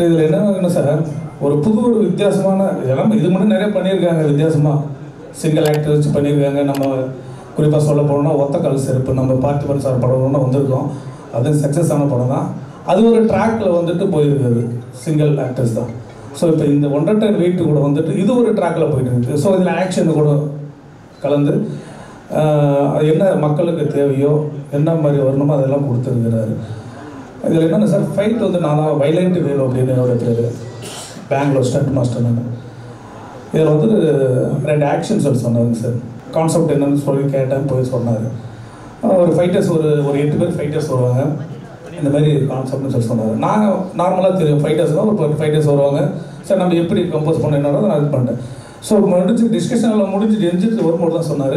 Sir இதில் என்ன sir ஒரு புது ஒரு வித்தியாசமான இதெல்லாம் இது மட்டும் நிறைய பண்ணியிருக்காங்க வித்தியாசமாக சிங்கிள் ஆக்டர் வச்சு பண்ணியிருக்காங்க நம்ம குறிப்பாக சொல்ல போனோம்னா ஒத்த கால் செருப்பு நம்ம பார்த்திபன் சார் படம்னு வந்திருக்கோம் அது சக்ஸஸ் ஆன படம் தான் அது ஒரு ட்ராக்ல வந்துட்டு போயிருக்காது சிங்கிள் ஆக்டர்ஸ் தான் ஸோ இப்போ இந்த ஒன்றரை டன் வெயிட் கூட வந்துட்டு இது ஒரு ட்ராக்ல போயிட்டு இருக்கு ஸோ இதில் ஆக்ஷன் கூட கலந்து ஆஹ், அது என்ன மக்களுக்கு தேவையோ என்ன மாதிரி வரணுமோ அதெல்லாம் கொடுத்துருக்கிறாரு இதில் என்னென்ன சார் ஃபைட் வந்து நான் தான் வைலண்ட் வேலு அப்படின்னு என்னோட பேர் பெங்களூர் ஸ்டண்ட் மாஸ்டர் நான் இதில் வந்து ரெண்டு ஆக்ஷன் சொல்லி சொன்னாருங்க சார் கான்செப்ட் என்னன்னு சொல்லி கேட்டேன் போய் சொன்னார் ஒரு ஃபைட்டர்ஸ் ஒரு ஒரு எட்டு பேர் ஃபைட்டர்ஸ் வருவாங்க இந்த மாதிரி கான்செப்ட்னு சொல்லி சொன்னார் நான் நார்மலாக தெரியும் ஃபைட்டர்ஸ்னால் ஒரு பத்து ஃபைட்டர்ஸ் வருவாங்க சார் நம்ம எப்படி கம்போஸ் பண்ண என்னோட நான் இது பண்ணிட்டேன் ஸோ முடிஞ்சு டிஸ்கஷனில் முடிஞ்சு எஞ்சிட்டு வரும்போது தான் சொன்னார்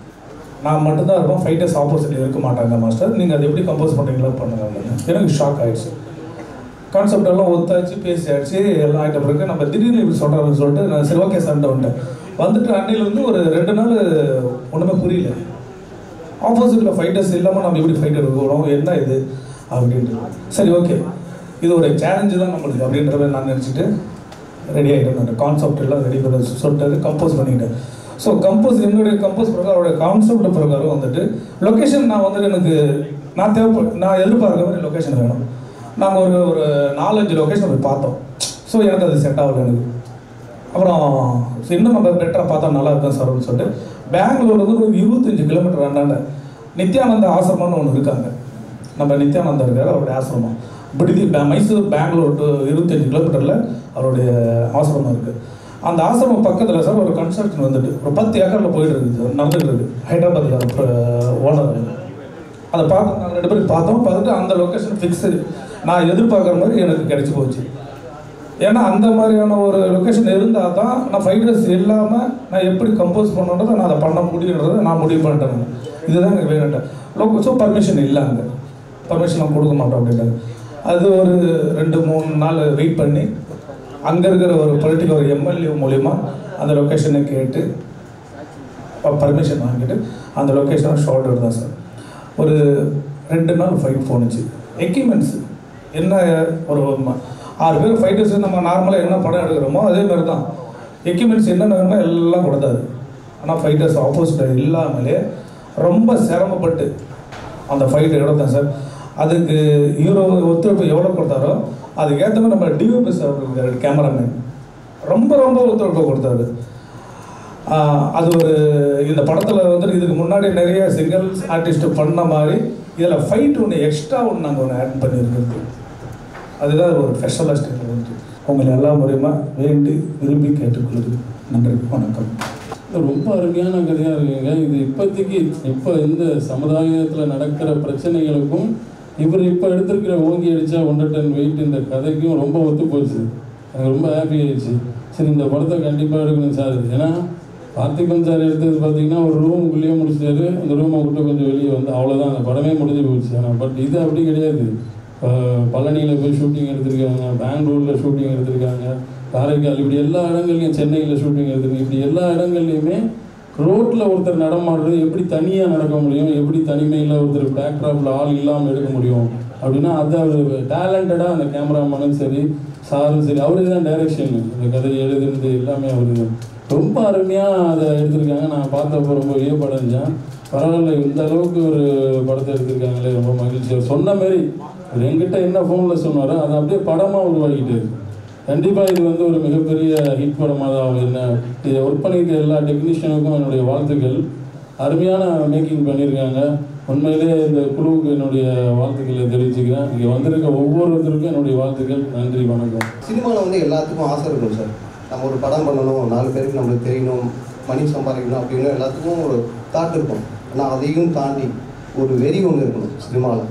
நான் மட்டும்தான் இருப்போம் ஃபைட்டர்ஸ் ஆப்போசிட் இருக்க மாட்டாங்க மாஸ்டர் நீங்கள் அதை எப்படி கம்போஸ் பண்ணுறீங்களோ பண்ணுங்க அப்படின்னு. எனக்கு ஷாக் ஆயிடுச்சு கான்செப்ட் எல்லாம் ஒத்தாச்சு பேசியாச்சு எல்லாம் ஆகிட்ட பிறகு நம்ம திடீர்னு இப்படி சொல்கிறாருன்னு சொல்லிட்டு நான் சரி ஓகே சார்ட்ட வந்துட்டேன் வந்துட்டு அன்னையிலேருந்து ஒரு ரெண்டு நாள் ஒன்றுமே புரியல ஆப்போசிட்டில் ஃபைட்டர்ஸ் இல்லாமல் நம்ம எப்படி ஃபைட்டர் இருக்கணும் என்ன இது அப்படின்ட்டு சரி ஓகே இது ஒரு சேலஞ்சு தான் நம்மளுக்கு அப்படின்ற மாதிரி நான் நினச்சிட்டு ரெடி ஆகிட்டேன் அந்த கான்செப்ட் எல்லாம் ரெடி பண்ண சொல்லிட்டு கம்போஸ் பண்ணிக்கிட்டேன் ஸோ கம்போஸ் என்னுடைய கம்போஸ் பிரகாரம் அவருடைய கான்செப்ட் பிரகாரம் வந்துட்டு லொக்கேஷன் நான் வந்துட்டு எனக்கு நான் தேவைப்பட நான் எதிர்பார்க்குற மாதிரி லொக்கேஷன் வேணும் நாங்கள் ஒரு ஒரு நாலஞ்சு லொக்கேஷன் போய் பார்த்தோம் ஸோ எனக்கு அது செட் ஆகல எனக்கு அப்புறம் சரி, இன்னும் நம்ம பெட்டராக பார்த்தா நல்லா இருக்கும் சார் அப்படின்னு சொல்லிட்டு பெங்களூர்லேருந்து ஒரு இருபத்தஞ்சு கிலோமீட்டர் அண்ணாண்ட நித்யானந்த ஆசிரமம்னு ஒன்று இருக்காங்க நம்ம நித்யானந்தா இருக்கார் அவருடைய ஆசிரமம் விடுதி பே- மைசூர் பெங்களூர் டு இருபத்தஞ்சு கிலோமீட்டரில் அவருடைய ஆசிரமம் இருக்குது அந்த ஆசிரமம் பக்கத்தில் சார் ஒரு கன்ஸ்ட்ரக்ஷன் வந்துட்டு ஒரு பத்து ஏக்கரில் போயிட்டு இருக்குது நடந்துட்டு இருக்கு ஹைதராபாத்தில் ஓனர் அதை பார்த்து நாங்கள் ரெண்டு பேரும் பார்த்தோம் பார்த்துட்டு அந்த லொக்கேஷன் ஃபிக்ஸு நான் எதிர்பார்க்குற மாதிரி எனக்கு கிடைச்சி போச்சு ஏன்னா அந்த மாதிரியான ஒரு லொக்கேஷன் இருந்தால் தான் நான் ஃபைட்டர்ஸ் இல்லாமல் நான் எப்படி கம்போஸ் பண்ணணுன்றதை நான் அதை பண்ண முடியுன்றதை நான் முடிவு பண்ணிட்டேன் இதுதான் எனக்கு வேணுட்டேன் லோக்கோ ஸோ பர்மிஷன் இல்லை அங்கே பர்மிஷன் கொடுக்க மாட்டோம் அப்படின்றாங்க அது ஒரு ரெண்டு மூணு நாள் வெயிட் பண்ணி அங்கே இருக்கிற ஒரு பொலிட்டிக்கல் ஒரு எம்எல்ஏ மூலிமா அந்த லொக்கேஷனை கேட்டு பர்மிஷன் வாங்கிட்டு அந்த லொக்கேஷனை ஷார்ட் தான் சார் ஒரு ரெண்டு நாள் ஃபைட் போணுச்சு எக்யூப்மெண்ட்ஸ் என்ன ஒரு ம- ஆறு பேர் ஃபைட்டர்ஸ் நம்ம நார்மலாக என்ன படம் எடுக்கிறோமோ அதே மாதிரி தான் எக்யூப்மெண்ட்ஸ் என்னென்ன வேணுமோ எல்லாம் கொடுத்தாரு ஆனால் ஃபைட்டர்ஸ் ஆப்போசிட் இல்லாமலே ரொம்ப சிரமப்பட்டு அந்த ஃபைட் எடுத்தேன் சார் அதுக்கு ஹீரோ ஒத்துழைப்பு எவ்வளோ கொடுத்தாரோ அதுக்கேற்ற மாதிரி நம்ம டிஓபி சார் இருக்காரு கேமராமேன் ரொம்ப ரொம்ப ஒத்துழைப்பு கொடுத்தாரு ஆஹ் அது ஒரு இந்த படத்தில் வந்துட்டு இதுக்கு முன்னாடி நிறைய சிங்கிள்ஸ் ஆர்டிஸ்ட் பண்ண மாதிரி இதில் ஃபைட் ஒன்று எக்ஸ்ட்ரா ஒன்று நாங்கள் ஒன்று ஆட் பண்ணியிருக்கிறது அதுதான் ஒரு ஸ்பெஷலாக வந்து உங்களை எல்லா முறையுமா வேண்டி விரும்பி கேட்டுக்கொள்கிறேன் நன்றி வணக்கம் ரொம்ப அருமையான கதையாக இருக்குங்க இது இப்போதைக்கு இப்போ இந்த சமுதாயத்தில் நடக்கிற பிரச்சனைகளுக்கும் இவர் இப்போ எடுத்திருக்கிற ஓங்கி அடித்தா ஒன்றரை டன் வெயிட் இந்த கதைக்கும் ரொம்ப ஒத்து போச்சு எனக்கு ரொம்ப ஹாப்பி ஆயிடுச்சு சரி இந்த படத்தை கண்டிப்பாக எடுக்கணும் சார் ஏன்னா பார்த்திபன் சார் எடுத்தது பார்த்தீங்கன்னா ஒரு ரூமுக்குள்ளேயே முடிச்சாரு அந்த ரூமை விட்டு கொஞ்சம் வெளியே வந்து அவ்வளோதான் அந்த படமே முடிஞ்சு போச்சு ஆனால் பட் இது அப்படி கிடையாது பழனியில் போய் ஷூட்டிங் எடுத்திருக்காங்க பெங்களூரில் ஷூட்டிங் எடுத்திருக்காங்க காரைக்கால் இப்படி எல்லா இடங்கள்லையும் சென்னையில் ஷூட்டிங் எடுத்திருக்காங்க இப்படி எல்லா இடங்கள்லையுமே ரோட்டில் ஒருத்தர் நடமாடுறது எப்படி தனியாக நடக்க முடியும் எப்படி தனிமையில் ஒருத்தர் பேக்ட்ராப்பில் ஆள் இல்லாமல் எடுக்க முடியும் அப்படின்னா அது அவர் டேலண்டடாக அந்த கேமராமேனும் சரி சாரும் சரி அவரு தான் டைரக்ஷன் இந்த கதையை எழுதுறது எல்லாமே அவரு தான் ரொம்ப அருமையாக அதை எடுத்திருக்காங்க நான் பார்த்தப்போ ரொம்ப வியப்படைஞ்சேன் பரவாயில்ல இந்த அளவுக்கு ஒரு படத்தை எடுத்திருக்காங்களே ரொம்ப மகிழ்ச்சி அவர் சொன்ன மாதிரி அவர் என்கிட்ட என்ன ஃபோனில் சொன்னாரோ அதை அப்படியே படமாக உருவாக்கிட்டாரு கண்டிப்பாக இது வந்து ஒரு மிகப்பெரிய ஹிட் படமாக தான் ஆகும் என்ன இதை ஒர்க் பண்ணியிருக்க எல்லா டெக்னீஷியனுக்கும் என்னுடைய வாழ்த்துக்கள் அருமையான மேக்கிங் பண்ணியிருக்காங்க உண்மையிலே இந்த குழுவுக்கு என்னுடைய வாழ்த்துக்களை தெரிவிச்சுக்கிறேன் இங்கே வந்திருக்க ஒவ்வொருத்தருக்கும் என்னுடைய வாழ்த்துக்கள் நன்றி வணக்கம் சினிமாவில் வந்து எல்லாத்துக்கும் ஆசை இருக்கும் சார் நம்ம ஒரு படம் பண்ணணும் நாலு பேருக்கு நம்மளுக்கு தெரியணும் மணி சம்பாதிக்கணும் அப்படின்னு எல்லாத்துக்கும் ஒரு தாட் இருக்கும் ஆனால் அதையும் தாண்டி ஒரு வெறி ஒன்று இருக்கணும் சினிமாவில்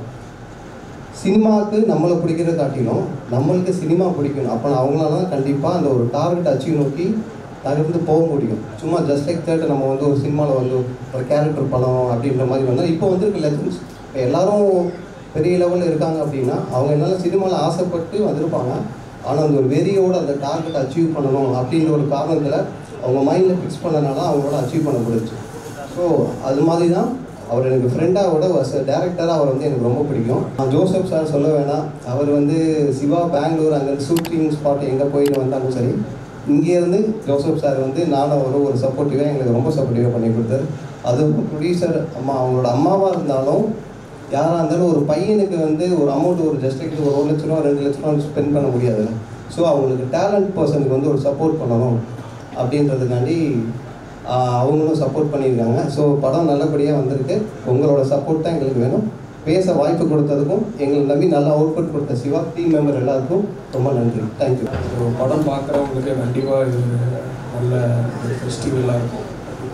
சினிமாவுக்கு நம்மளை பிடிக்கிறத காட்டிலும் நம்மளுக்கு சினிமா பிடிக்கணும் அப்போ அவங்களால தான் கண்டிப்பாக அந்த ஒரு டார்கெட் அச்சீவ் நோக்கி நகர்ந்து போக முடியும் சும்மா ஜஸ்ட் லைக் தேட் நம்ம வந்து ஒரு சினிமாவில் வந்து ஒரு கேரக்டர் படம் அப்படின்ற மாதிரி வந்தால் இப்போ வந்திருக்க லெஜன்ஸ் இப்போ எல்லாரும் பெரிய லெவலில் இருக்காங்க அப்படின்னா அவங்க என்னால் சினிமாவில் ஆசைப்பட்டு வந்திருப்பாங்க ஆனால் அந்த ஒரு வெறியோட அந்த டார்கெட் அச்சீவ் பண்ணணும் அப்படின்ற ஒரு காரணத்தில் அவங்க மைண்டில் ஃபிக்ஸ் பண்ணனால அவங்களோட அச்சீவ் பண்ண முடிஞ்சு ஸோ அது மாதிரி தான் அவர் எனக்கு ஃப்ரெண்டாக விட டேரக்டராக அவர் வந்து எனக்கு ரொம்ப பிடிக்கும் நான் ஜோசப் சார் சொல்ல வேணாம் அவர் வந்து சிவா பெங்களூர் அங்கே ஷூட்டிங் ஸ்பாட் எங்கே போயிட்டு வந்தாலும் சரி இங்கேருந்து ஜோசப் சார் வந்து நானும் அவரும் ஒரு சப்போர்ட்டிவாக எங்களுக்கு ரொம்ப சப்போர்ட்டிவாக பண்ணி கொடுத்தாரு அது ப்ரொடியூசர் அம்மா அவங்களோட அம்மாவாக இருந்தாலும் யாராக இருந்தாலும் ஒரு பையனுக்கு வந்து ஒரு அமௌண்ட் ஒரு ஜஸ்ட் ஒரு ஒரு லட்ச ரூபா ரெண்டு லட்ச ரூபா ஸ்பெண்ட் பண்ண முடியாது ஸோ அவங்களுக்கு டேலண்ட் பர்சனுக்கு வந்து ஒரு சப்போர்ட் பண்ணணும் அப்படின்றதுக்காண்டி ஆஹ், அவங்களும் சப்போர்ட் பண்ணியிருக்காங்க ஸோ படம் நல்லபடியாக வந்திருக்கு உங்களோட சப்போர்ட் தான் எங்களுக்கு வேணும் பேச வாய்ப்பு கொடுத்ததுக்கும் எங்களை நம்பி நல்லா அவுட்புட் கொடுத்த சிவா டீம் மெம்பர் எல்லாருக்கும் ரொம்ப நன்றி தேங்க்யூ ஸோ படம் பார்க்குறவங்களுக்கு கண்டிப்பாக இது ஒரு நல்ல ஒரு ஃபெஸ்டிவலாக இருக்கும்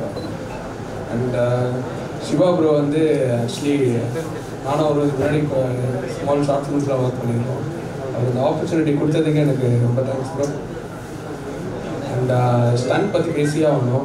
அண்ட் சிவா ப்ரோ வந்து ஆக்சுவலி நானும் ஒரு முன்னாடி ஸ்மால் ஷார்ட் ஃபிலிம்ஸில் ஒர்க் பண்ணியிருக்கோம் அவர் இந்த ஆப்பர்ச்சுனிட்டி கொடுத்ததுக்கு எனக்கு ரொம்ப தேங்க்ஸ் ப்ரோ அண்ட் ஸ்டண்ட் பற்றி பேசியே ஆகணும்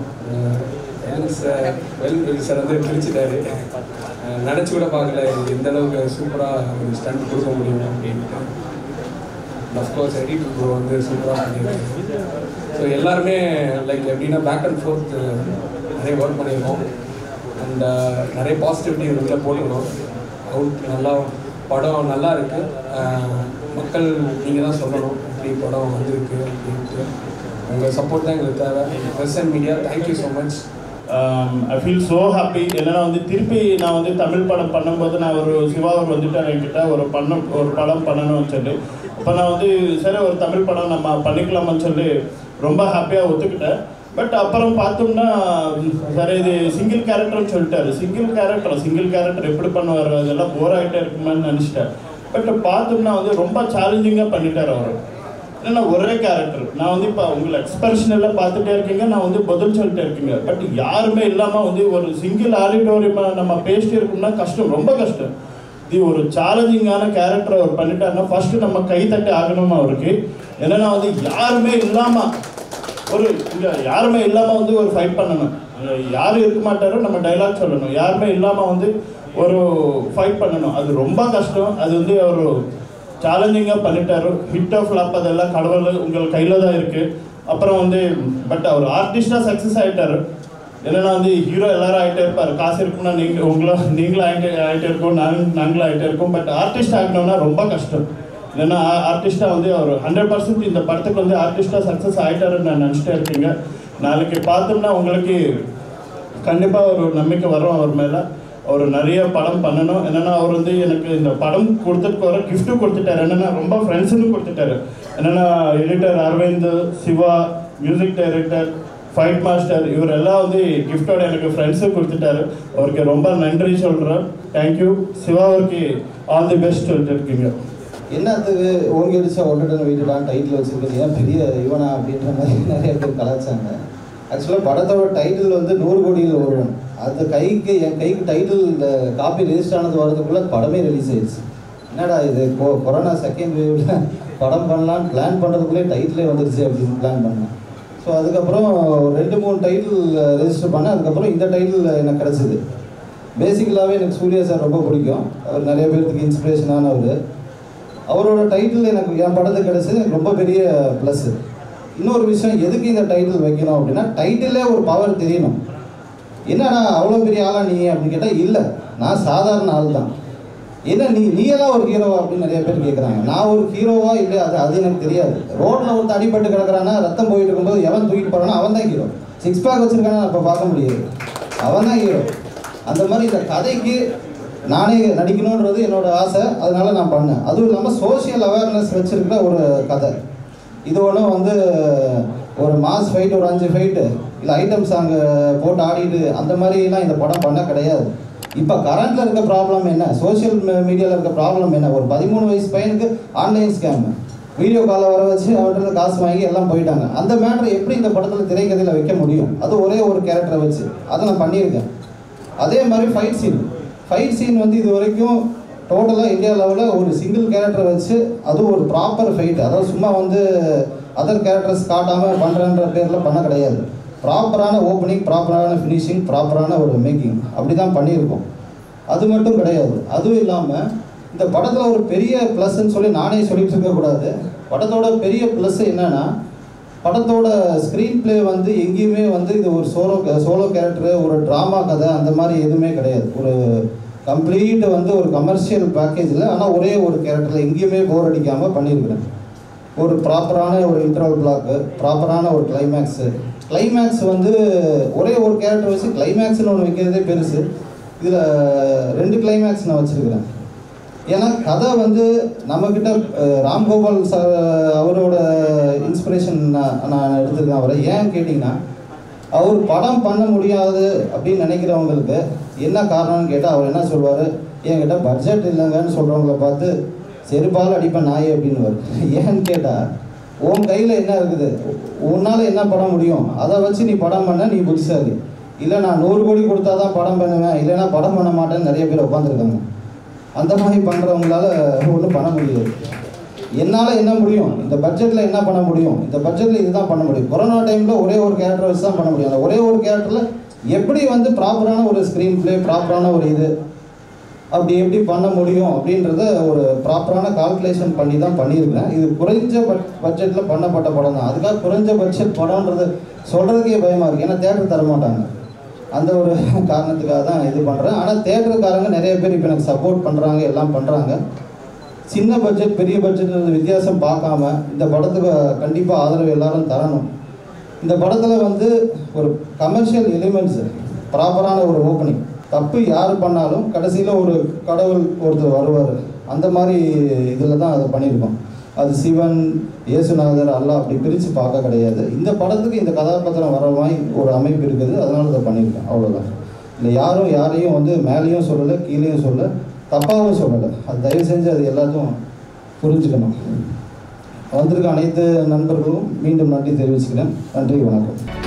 well sir well well sir வந்து பிரிச்சுட்டாரு நினச்சி கூட பார்க்கல இது எந்த அளவுக்கு சூப்பராக ஒரு ஸ்டண்ட் கொடுக்க முடியும் அப்படின்ட்டு அஃப்கோர்ஸ் எடிட் ப்ரோ வந்து சூப்பராக பண்ணியிருக்காங்க ஸோ எல்லாருமே லைக் எப்படின்னா பேக் அண்ட் ஃபோர்த் நிறைய ஒர்க் பண்ணியிருக்கோம் அண்ட் நிறைய பாசிட்டிவிட்டி உள்ள போட்டுக்கணும் அவுட் நல்லா படம் நல்லா இருக்கு அஹ், மக்கள் நீங்கள் தான் சொல்லணும் இப்படி படம் வந்திருக்கு அப்படின்ட்டு உங்கள் சப்போர்ட் தான் எங்களுக்கு தேவை press and media thank you so much I feel so happy என்னன்னா வந்து திருப்பி நான் வந்து தமிழ் படம் பண்ணும்போது நான் ஒரு சிவா அவர் வந்துட்டார் என்கிட்ட ஒரு பண்ண ஒரு படம் பண்ணணும்னு சொல்லி அப்போ நான் வந்து சரி ஒரு தமிழ் படம் நம்ம பண்ணிக்கலாமான்னு சொல்லி ரொம்ப ஹாப்பியாக ஒத்துக்கிட்டேன் பட் அப்புறம் பார்த்தோம்னா சரி இது சிங்கிள் கேரக்டர்னு சொல்லிட்டாரு சிங்கிள் கேரக்டர் சிங்கிள் கேரக்டர் எப்படி பண்ணுவார் அதெல்லாம் போர் ஆகிட்டே இருக்குமான்னு நினச்சிட்டேன் பட் பார்த்தோம்னா வந்து ரொம்ப சேலஞ்சிங்காக பண்ணிட்டார் அவர் ஏன்னா ஒரே கேரக்டர் நான் வந்து இப்போ உங்களை எக்ஸ்பிரஷன் எல்லாம் பார்த்துட்டே இருக்கீங்க நான் வந்து பதில் சொல்லிட்டே இருக்கீங்க பட் யாருமே இல்லாமல் வந்து ஒரு சிங்கிள் ஆடிட்டோரியமாக நம்ம பேசிட்டு இருக்கோம்னா கஷ்டம் ரொம்ப கஷ்டம் இது ஒரு சேலஞ்சிங்கான கேரக்டர் அவர் பண்ணிட்டாருன்னா ஃபர்ஸ்ட் நம்ம கை தட்டி ஆகணும் அவருக்கு என்னன்னா வந்து யாருமே இல்லாமல் ஒரு இங்க யாருமே இல்லாம வந்து ஒரு ஃபைட் பண்ணணும் அங்க யாரும் இருக்க மாட்டாரோ நம்ம டைலாக் சொல்லணும் யாருமே இல்லாம வந்து ஒரு ஃபைட் பண்ணணும் அது ரொம்ப கஷ்டம் அது வந்து அவர் சேலஞ்சிங்காக பண்ணிட்டாரு ஹிட் ஆஃப் ஃப்ளாப் அதெல்லாம் கடவுள் உங்கள் கையில் தான் இருக்கு அப்புறம் வந்து பட் அவர் ஆர்டிஸ்டாக சக்ஸஸ் ஆயிட்டாரு என்னன்னா வந்து ஹீரோ எல்லாரும் ஆகிட்டே இருப்பார் காசு இருக்குன்னா நீங்கள் உங்களும் நீங்களும் ஆகிட்டே ஆகிட்டே இருக்கோம் நாங்கள் நாங்களும் ஆகிட்டே இருக்கோம் பட் ஆர்டிஸ்ட் ஆகணும்னா ரொம்ப கஷ்டம் ஏன்னா ஆர்டிஸ்டாக வந்து அவர் ஹண்ட்ரட் பர்சன்ட் இந்த படத்துக்கு வந்து ஆர்டிஸ்டாக சக்ஸஸ் ஆகிட்டாருன்னு நான் நினச்சிட்டே இருக்கீங்க நாளைக்கு பார்த்தோம்னா உங்களுக்கு கண்டிப்பாக ஒரு நம்பிக்கை வரும் அவர் மேலே அவர் நிறைய படம் பண்ணணும் என்னன்னா அவர் வந்து எனக்கு இந்த படம் கொடுத்துட்டு வர கிஃப்ட்டும் கொடுத்துட்டாரு என்னன்னா ரொம்ப ஃப்ரெண்ட்ஸுன்னு கொடுத்துட்டாரு என்னன்னா editor Aravind Siva music director fight master இவர் எல்லாம் வந்து கிஃப்டோட எனக்கு ஃப்ரெண்ட்ஸும் கொடுத்துட்டாரு அவருக்கு ரொம்ப நன்றி சொல்கிறேன் தேங்க்யூ சிவா அவருக்கு ஆல் தி பெஸ்ட் சொல்லிட்டு இருக்கீங்க என்னத்துக்கு ஓங்கி அடிச்சா ஒட்டுடன் வீட்டுடான் டைட்டில் வச்சிருக்கிறது ஏன் பெரிய இவனா அப்படின்ற மாதிரி நிறைய பேர் கலாச்சாங்க ஆக்சுவலாக படத்தோட டைட்டில் வந்து நூறு கோடியில் ஒருவன் அந்த கைக்கு என் கைக்கு டைட்டில் காப்பி ரெஜிஸ்டர் ஆனது வரதுக்குள்ளே படமே ரிலீஸ் ஆயிடுச்சு என்னடா இது கொ கொரோனா செகண்ட் வேவ்ல படம் பண்ணலான்னு பிளான் பண்ணுறதுக்குள்ளே டைட்டிலே வந்துருச்சு அப்படின்னு பிளான் பண்ணேன் ஸோ அதுக்கப்புறம் ரெண்டு மூணு டைட்டில் ரெஜிஸ்டர் பண்ணேன் அதுக்கப்புறம் இந்த டைட்டில் எனக்கு கிடச்சிது பேசிக்கலாகவே எனக்கு சூர்யா சார் ரொம்ப பிடிக்கும் அவர் நிறைய பேர்த்துக்கு இன்ஸ்பிரேஷனானவர் அவரோட டைட்டில் எனக்கு என் படத்துக்கு கிடைச்சது எனக்கு ரொம்ப பெரிய ப்ளஸ் இன்னொரு விஷயம் எதுக்கு இந்த டைட்டில் வைக்கணும் அப்படின்னா டைட்டிலே ஒரு பவர் தெரியணும் என்னடா அவ்வளோ பெரிய ஆளா நீ அப்படின்னு கேட்டால் இல்லை நான் சாதாரண ஆள் தான் என்ன நீ நீ எல்லாம் ஒரு ஹீரோவா அப்படின்னு நிறைய பேர் கேட்குறாங்க நான் ஒரு ஹீரோவா இல்லை அது அது எனக்கு தெரியாது ரோட்டில் ஒருத்தன் அடிபட்டு கிடக்குறானா ரத்தம் போயிட்டு இருக்கும்போது எவன் தூக்கிட்டு போறானோ அவன் தான் ஹீரோ சிக்ஸ் பேக் வச்சிருக்கானா இப்போ பார்க்க முடியாது அவன் தான் ஹீரோ அந்த மாதிரி இந்த கதைக்கு நானே நடிக்கணுன்றது என்னோட ஆசை அதனால நான் பண்ணேன் அதுவும் இல்லாமல் சோஷியல் அவேர்னஸ் வச்சிருக்கிற ஒரு கதை இது ஒன்றும் வந்து ஒரு மாஸ் ஃபைட் ஒரு அஞ்சு ஃபைட்டு இல்லை ஐட்டம் சாங்கு போட்டு ஆடிட்டு அந்த மாதிரிலாம் இந்த படம் பண்ண கிடையாது இப்போ கரண்ட்டில் இருக்க ப்ராப்ளம் என்ன சோஷியல் மீடியாவில் இருக்க ப்ராப்ளம் என்ன ஒரு பதிமூணு வயசு பையனுக்கு ஆன்லைன் ஸ்கேம் வீடியோ காலை வர வச்சு அவன்கிட்ட காசு வாங்கி எல்லாம் போயிட்டாங்க அந்த மேட்ரை எப்படி இந்த படத்தில் திரைக்கதையில் வைக்க முடியும் அது ஒரே ஒரு கேரக்டரை வச்சு அதை நான் பண்ணியிருக்கேன் அதே மாதிரி ஃபைட் சீன் ஃபைட் சீன் வந்து இது வரைக்கும் டோட்டலாக இந்தியா லெவலில் ஒரு சிங்கிள் கேரக்டர் வச்சு அதுவும் ஒரு ப்ராப்பர் ஃபைட் அதாவது சும்மா வந்து அதர் கேரக்டர்ஸ் காட்டாமல் பண்ணுறன்ற பேரில் பண்ண கிடையாது ப்ராப்பரான ஓப்பனிங் ப்ராப்பரான ஃபினிஷிங் ப்ராப்பரான ஒரு மேக்கிங் அப்படி தான் பண்ணியிருக்கோம் அது மட்டும் கிடையாது அதுவும் இல்லாமல் இந்த படத்தில் ஒரு பெரிய ப்ளஸ்ன்னு சொல்லி நானே சொல்லிட்டு இருக்கக்கூடாது படத்தோட பெரிய ப்ளஸ் என்னன்னா படத்தோட ஸ்க்ரீன் ப்ளே வந்து எங்கேயுமே வந்து இது ஒரு சோலோ சோலோ கேரக்டர் ஒரு ட்ராமா கதை அந்த மாதிரி எதுவுமே கிடையாது ஒரு கம்ப்ளீட் வந்து ஒரு கமர்ஷியல் பேக்கேஜில் ஆனால் ஒரே ஒரு கேரக்டரில் எங்கேயுமே போர் அடிக்காமல் பண்ணியிருக்கிறேன் ஒரு ப்ராப்பரான ஒரு இன்டர்வல் பிளாக்கு ப்ராப்பரான ஒரு கிளைமேக்ஸு கிளைமேக்ஸ் வந்து ஒரே ஒரு கேரக்டர் வச்சு கிளைமேக்ஸ்னு ஒன்று வைக்கிறதே பெருசு இதில் ரெண்டு கிளைமேக்ஸ் நான் வச்சுருக்கிறேன் ஏன்னா கதை வந்து நம்மக்கிட்ட அஹ், ராம்கோபால் சார் அவரோட இன்ஸ்பிரேஷன் நான் நான் எடுத்துருக்கேன் அவரை ஏன் கேட்டிங்கன்னா அவர் படம் பண்ண முடியாது அப்படின்னு நினைக்கிறவங்களுக்கு என்ன காரணம்னு கேட்டால் அவர் என்ன சொல்வார் என்கிட்ட பட்ஜெட் இல்லைங்கன்னு சொல்கிறவங்கள பார்த்து செருப்பால் அடிப்பேன் நாயே அப்படின்னு ஏன்னு கேட்டால் உன் கையில் என்ன இருக்குது உன்னால் என்ன பண்ண முடியும் அதை வச்சு நீ படம் பண்ண நீ புத்திசாலி இல்லை நான் நூறு கோடி கொடுத்தா தான் படம் பண்ணுவேன் இல்லைன்னா படம் பண்ண மாட்டேன்னு நிறைய பேர் உட்காந்துருக்காங்க அந்த மாதிரி பண்ணுறவங்களால ஒன்றும் பண்ண முடியாது என்னால் என்ன முடியும் இந்த பட்ஜெட்டில் என்ன பண்ண முடியும் இந்த பட்ஜெட்டில் இதுதான் பண்ண முடியும் கொரோனா டைமில் ஒரே ஒரு கேரக்டர் வச்சு தான் பண்ண முடியும் அந்த ஒரே ஒரு கேரக்டரில் எப்படி வந்து ப்ராப்பரான ஒரு ஸ்க்ரீன் ப்ளே ப்ராப்பரான ஒரு இது அப்படி எப்படி பண்ண முடியும் அப்படின்றத ஒரு ப்ராப்பரான கால்குலேஷன் பண்ணி தான் பண்ணியிருக்கிறேன் இது குறைஞ்ச பட் பட்ஜெட்டில் பண்ணப்பட்ட படம் தான் அதுக்காக குறைஞ்ச பட்ஜெட் படம்ன்றது சொல்கிறதுக்கே பயமாக இருக்குது ஏன்னா தேட்டர் தர மாட்டாங்க அந்த ஒரு காரணத்துக்காக தான் இது பண்ணுறேன் ஆனால் தேட்டருக்காரங்க நிறைய பேர் இப்போ எனக்கு சப்போர்ட் பண்ணுறாங்க எல்லாம் பண்ணுறாங்க சின்ன பட்ஜெட் பெரிய பட்ஜெட் வித்தியாசம் பார்க்காம இந்த படத்துக்கு கண்டிப்பாக ஆதரவு எல்லாரும் தரணும் இந்த படத்தில் வந்து ஒரு கமர்ஷியல் எலிமெண்ட்ஸ் ப்ராப்பரான ஒரு ஓப்பனிங் தப்பு யார் பண்ணாலும் கடைசியில் ஒரு கடவுள் ஒருத்தர் வருவார் அந்த மாதிரி இதில் தான் அதை பண்ணியிருக்கோம் அது சிவன் இயேசுநாதர் அல்லாஹ் அப்படி பிரித்து பார்க்க கிடையாது இந்த படத்துக்கு இந்த கதாபாத்திரம் வர மாதிரி ஒரு அமைப்பு இருக்குது அதனால இதை பண்ணியிருக்கேன் அவ்வளோதான் இல்லை யாரும் யாரையும் வந்து மேலேயும் சொல்லலை கீழேயும் சொல்லலை தப்பாகவும் சொல்லலை அது தயவு செஞ்சு அது எல்லாத்தையும் புரிஞ்சுக்கணும் வந்திருக்க அனைத்து நண்பர்களும் மீண்டும் நன்றி தெரிவிச்சுக்கிறேன் நன்றி வணக்கம்